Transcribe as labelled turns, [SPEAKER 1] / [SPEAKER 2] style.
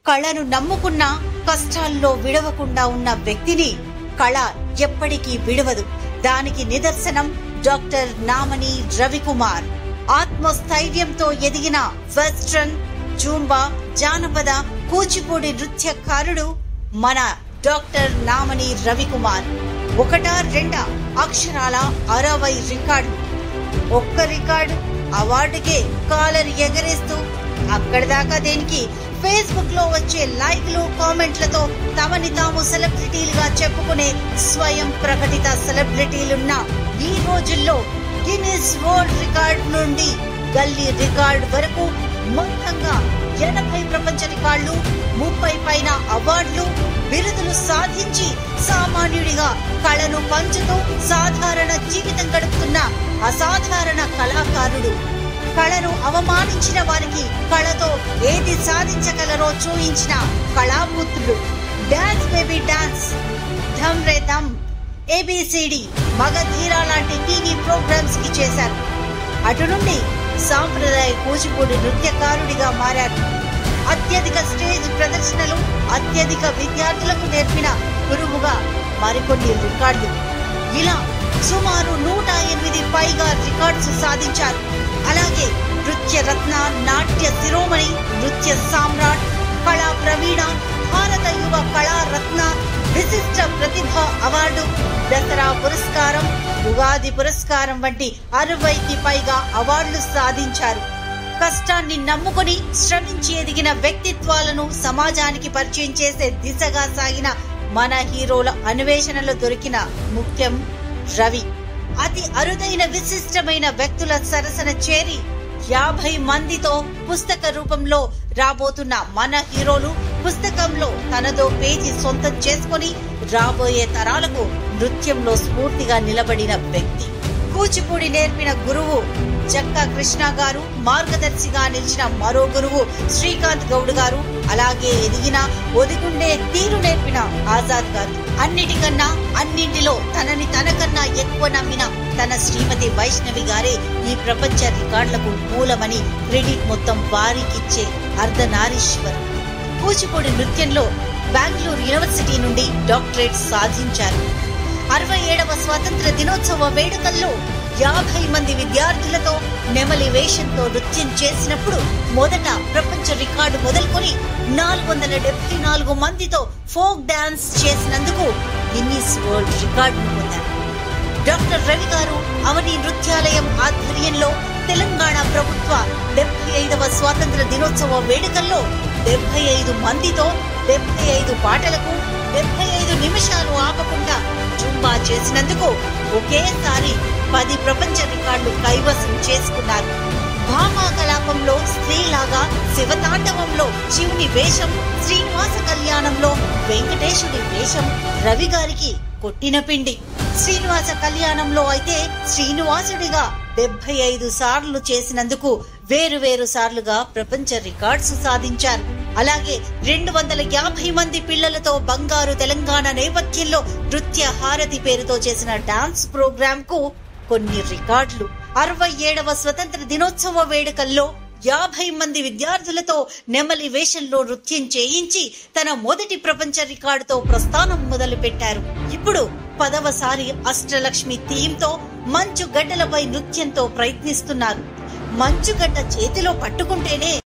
[SPEAKER 1] కళను నమ్ముకున్న కష్టాల్లో విడవకుండా ఉన్న వ్యక్తిని కళ ఎప్పటికీ విడవదు దానికి నిదర్శనం డాక్టర్ నామని రవికుమార్ ఆత్మస్థైర్యంతో ఎదిగిన వెస్ట్రన్ జూంబా జానపద కూచిపూడి నృత్యకారుడు మన డాక్టర్ నామని రవికుమార్ ఒకటా రెండా అక్షరాల అరవై రికార్డు ఒక్క రికార్డు అవార్డుకే కాలర్ ఎగరేస్తూ అక్కడి దాకా దేనికి ఫేస్బుక్ లో వచ్చే లైక్లు కామెంట్లతో తమని తాము సెలబ్రిటీలుగా చెప్పుకునే స్వయం ప్రకటిత సెలబ్రిటీలున్న ఈ రోజుల్లో గిన్నిస్ వరల్డ్ రికార్డ్ నుండి గల్లీ రికార్డ్ వరకు మొత్తంగా ఎనభై ప్రపంచ రికార్డులు ముప్పై పైన అవార్డులు బిరుదులు సాధించి సామాన్యుడిగా కళను పంచుతూ సాధారణ జీవితం గడుపుతున్న అసాధారణ కళాకారుడు కళను అవమానించిన వారికి కళతో ఏది సాధించగలరో చూయించిన కళాపుత్రుడు డాన్స్ బేబీ డాన్స్ ధమ్ రే ధమ్ ఏబిసిడి మగధీర లాంటి టీవీ ప్రోగ్రామ్స్ కి చేశారు అటు నుండి సాంప్రదాయ కూచిపూడి నృత్యకారుడిగా మారారు అత్యధిక స్టేజ్ ప్రదర్శనలు అత్యధిక విద్యార్థులకు నేర్పిన గురువుగా మరికొన్ని రికార్డులు ఇలా సుమారు నూట ఎనిమిది పైగా రికార్డ్స్ సాధించారు అలాగే నృత్య రత్న నాట్య శిరోమణి నృత్య సామ్రాట్ కళా ప్రవీణ భారత యువ కళా రత్న విశిష్ట ప్రతిభ అవార్డు దసరా పురస్కారం ఉగాది పురస్కారం వంటి అరవైకి పైగా అవార్డులు సాధించారు కష్టాన్ని నమ్ముకొని శ్రమించి ఎదిగిన వ్యక్తిత్వాలను సమాజానికి పరిచయం చేసే దిశగా సాగిన మన హీరోల అన్వేషణలో దొరికిన ముఖ్యం రవి అతి అరుదైన విశిష్టమైన వ్యక్తుల సరసన చేరి యాభై మందితో పుస్తక రూపంలో రాబోతున్న మన హీరోలు పుస్తకంలో తనదో పేజీ సొంతం చేసుకొని రాబోయే తరాలకు నృత్యంలో స్ఫూర్తిగా నిలబడిన వ్యక్తి కూచిపూడి నేర్పిన గురువు జక్కా కృష్ణ గారు మార్గదర్శిగా నిలిచిన మరో గురువు శ్రీకాంత్ గౌడ్ గారు అలాగే ఎదిగిన ఒదిగుండే తీరు నేర్పిన ఆజాద్ గారు అన్నిటికన్నా అన్నింటిలో తనని తనకన్నా ఎక్కువ నమ్మిన తన శ్రీమతి వైష్ణవి గారే ఈ ప్రపంచ రికార్డులకు మూలమని క్రెడిట్ మొత్తం వారికిచ్చే అర్ధనారీశ్వర్ కూచిపూడి నృత్యంలో బెంగళూరు యూనివర్సిటీ నుండి డాక్టరేట్ సాధించారు అరవై ఏడవ స్వాతంత్ర దినోత్సవ వేడుకల్లో యాభై మంది విద్యార్థులతో నెమలి వేషంతో నృత్యం చేసినప్పుడు మొదట ప్రపంచ రికార్డు మొదలుకొని నాలుగు వందల డెబ్బై నాలుగు మందితో ఫోక్ డాన్స్ చేసినందుకు గిన్నీస్ వరల్డ్ రికార్డును పొందారు డాక్టర్ రవి గారు అవని నృత్యాలయం ఆధ్వర్యంలో తెలంగాణ ప్రభుత్వ డెబ్బై ఐదవ స్వాతంత్ర దినోత్సవ వేడుకల్లో డెబ్బై ఐదు మందితో డెబ్బై ఐదు పాటలకు డెబ్బై ఐదు నిమిషాలు ఆపకుండా జుంబా చేసినందుకు ఒకేసారి పది ప్రపంచ రికార్డులు కైవసం చేసుకున్నారు భామా కలాపంలో స్త్రీలాగా శివతాండవంలో శివుని వేషం శ్రీనివాస కళ్యాణంలో వెంకటేశుడి వేషం రవి గారికి కొట్టిన పిండి శ్రీనివాస కళ్యాణంలో అయితే శ్రీనివాసుడిగా డెబ్బై ఐదు సార్లు చేసినందుకు వేరు వేరు సార్లుగా ప్రపంచ రికార్డ్స్ సాధించారు అలాగే రెండు వందల యాభై మంది పిల్లలతో బంగారు తెలంగాణ నేపథ్యంలో నృత్య హారతి పేరుతో చేసిన డాన్స్ ప్రోగ్రామ్ కు కొన్ని రికార్డులు అరవై ఏడవ స్వతంత్ర దినోత్సవ వేడుకల్లో యాభై మంది విద్యార్థులతో నెమలి వేషంలో నృత్యం చేయించి తన మొదటి ప్రపంచ రికార్డుతో ప్రస్థానం మొదలు పెట్టారు ఇప్పుడు పదవసారి అష్టలక్ష్మి థీమ్తో మంచు గడ్డలపై నృత్యంతో ప్రయత్నిస్తున్నారు మంచుగడ్డ చేతిలో పట్టుకుంటేనే